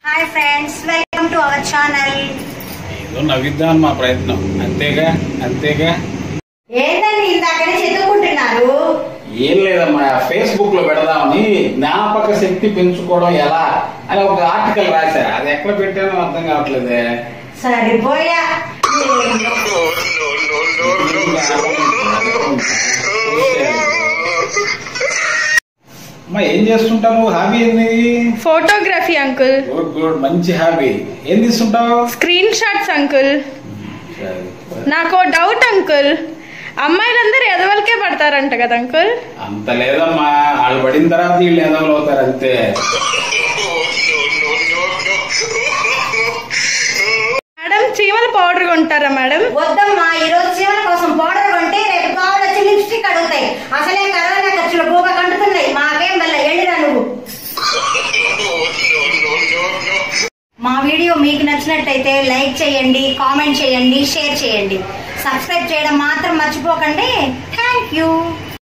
hi friends welcome to our channel ఏదో నవ్విద్దాం మా ప్రయత్నం అంతేగా అంతేగా ఏంటండి ఇందాకనే చదువుకుంటున్నారు ఏం లేదమ్మా ఫేస్బుక్ లో పెడదామని జ్ఞాపక శక్తి పెంచుకోవడం ఎలా అని ఒక ఆర్టికల్ రాశా అది ఎక్కడ పెట్టానో అర్థం కావట్లేదే సరిపోయా అమ్మా ఏం చేస్తుంటావు హాబీ ఏంది ఫోటోగ్రఫీ అంకుల్ గుడ్ గుడ్ మంచి హాబీ ఏం తీస్తుంటావు స్క్రీన్ షాట్స్ అంకుల్ నాకు డౌట్ అంకుల్ అమ్మాయిలందరూ ఎదవలకే పడతారంట కదా అంకుల్ అంత లేదమ్మా వాళ్ళు పడిన తర్వాత వీళ్ళు ఎదవలు అవుతారు అంతే మేడం చీమల పౌడర్ కొంటారా మేడం వద్దమ్మా ఈ రోజు చీమల కోసం పౌడర్ కొంటే రేపు కావాలి వచ్చి లిప్స్టిక్ అడుగుతాయి అసలే కరోనా ఖర్చులు గోగా కంటుతున్నాయి మాకేం వల్ల ఎళ్ళిరా నువ్వు మా వీడియో మీకు నచ్చినట్టయితే లైక్ చేయండి కామెంట్ చేయండి షేర్ చేయండి సబ్స్క్రైబ్ చేయడం మాత్రం మర్చిపోకండి థ్యాంక్ యూ